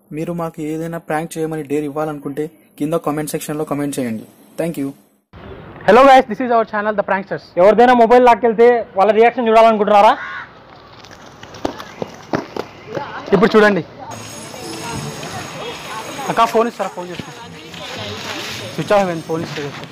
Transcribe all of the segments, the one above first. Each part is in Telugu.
మీరు మాకు ఏదైనా ప్రాంక్ చేయమని డేర్ ఇవ్వాలనుకుంటే కింద కామెంట్ సెక్షన్లో కామెంట్ చేయండి thank you hello guys this is our channel the pranksters ఎవరిదైనా మొబైల్ లాక్కెళ్తే వాళ్ళ రియాక్షన్ చూడాలనుకుంటున్నారా ఇప్పుడు చూడండి అక్క ఫోన్ ఇస్తారా ఫోన్ చేస్తా స్విచ్ ఆఫ్ అయింది ఫోన్ ఇస్తే చేస్తా.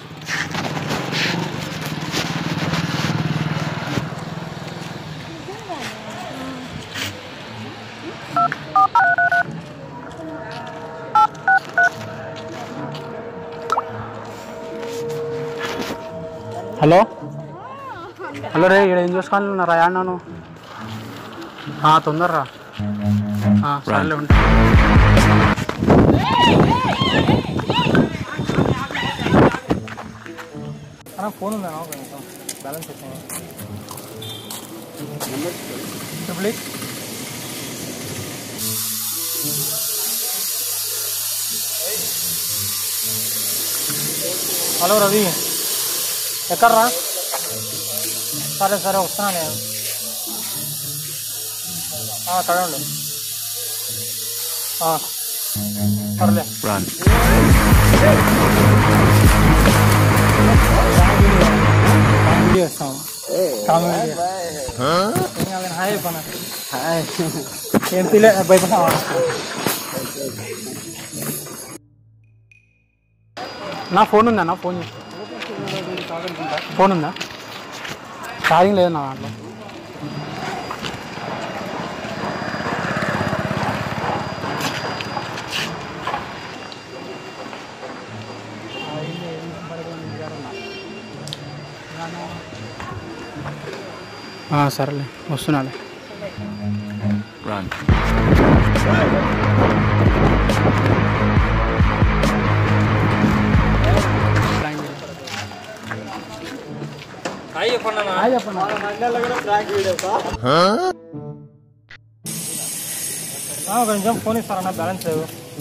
హలో హలో రే ఇక్కడ ఏం చూసుకోవాలి ఉన్నా రా అన్నాను తొందరరా ఆ, సరేలే ఉంటా అన్న ఫోన్ ఉందా బ్యాలెన్స్ వచ్చాను ట్రిపుల్ ఎయిట్ హలో రవి ఎక్కడ్రా సరే సరే వస్తున్నా నేను చదవండి సరేలే వీడియో ఇస్తాం కామెడీ ఏం కాదు హాయ్ పన హాయ్ ఏం తీలే భయపడతావా నా ఫోన్ ఉందా నా ఫోన్ చేస్తా ఫోన్ ఉందా ఛార్జింగ్ లేదు నా దాంట్లో ఆ, సరేలే వస్తున్నాలే హాయ్ చెప్పండి అన్న హాయ్ చెప్పండి ఒక నిమిషం ఫోన్ ఇస్తారన్న బ్యాలెన్స్ లేవు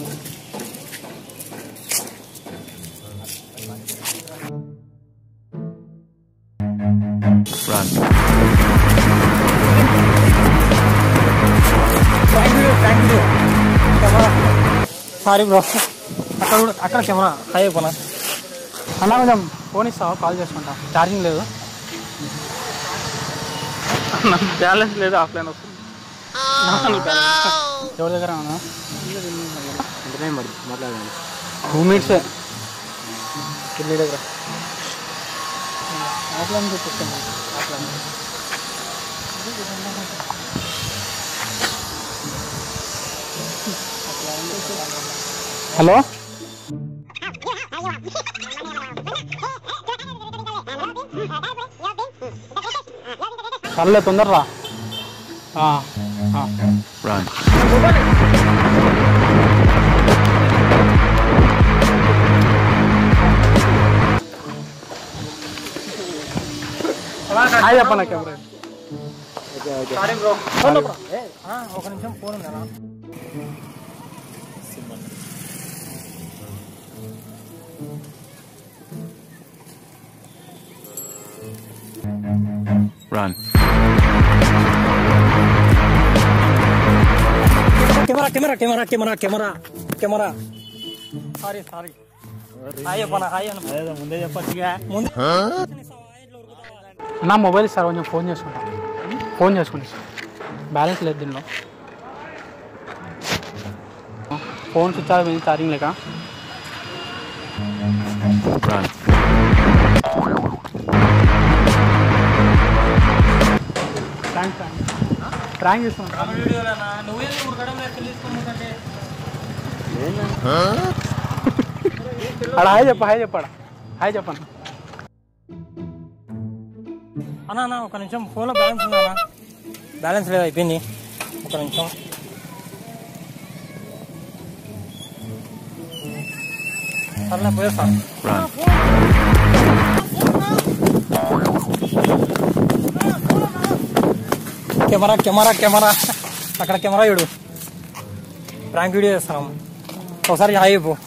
సారీ బ్రో అక్కడ కూడా అక్కడ కెమెరా హాయ్ చెప్పనా అన్న కొంచెం ఫోన్ ఇస్తావా కాల్ చేసుకుంటా ఛార్జింగ్ లేదు బ్యాలెన్స్ లేదు ఆఫ్లైన్ వస్తుంది ఎవరి దగ్గర ఉన్నా టూ మినిట్సే నీ దగ్గర ఆఫ్లైన్ చూపిస్తాను ఆఫ్లైన్ హలో సర్లే తొందరరా ఆ, ఆ. హాయ్ చెప్పన్న camera sorry bro phone bro ఒక నిమిషం ఫోన్ ఉందా camera camera camera camera camera camera sorry sorry hi చెప్పనా హాయ్ అన్న ముందే చెప్పచ్చుగా ముందే నా మొబైల్ ఇస్తారు కొంచెం ఫోన్ చేసుకుంటా ఫోన్ చేసుకుంటా సార్ బ్యాలెన్స్ లేదు దీనిలో ఫోన్ స్విచ్ ఆఫ్ అయింది ఛార్జింగ్ లేక ప్రాంక్ ప్రాంక్ ప్రాంక్ చేస్తున్నాను నువ్వే ఉడకడం లేదు తెలుసుకోమంటే అక్కడ హాయ్ చెప్ప హాయ్ చెప్పాడా హాయ్ చెప్పండి అన్నా అన్న ఒక నిమిషం ఫోన్లో బ్యాలెన్స్ ఉందా అన్న బ్యాలెన్స్ లేదు అయిపోయింది ఒక నిమిషం సర్లే పోయేస్తా కెమెరా కెమెరా కెమెరా అక్కడ కెమెరా చూడు ప్రాంక్ వీడియో చేస్తున్నాం ఒకసారి హాయ్ చెప్పు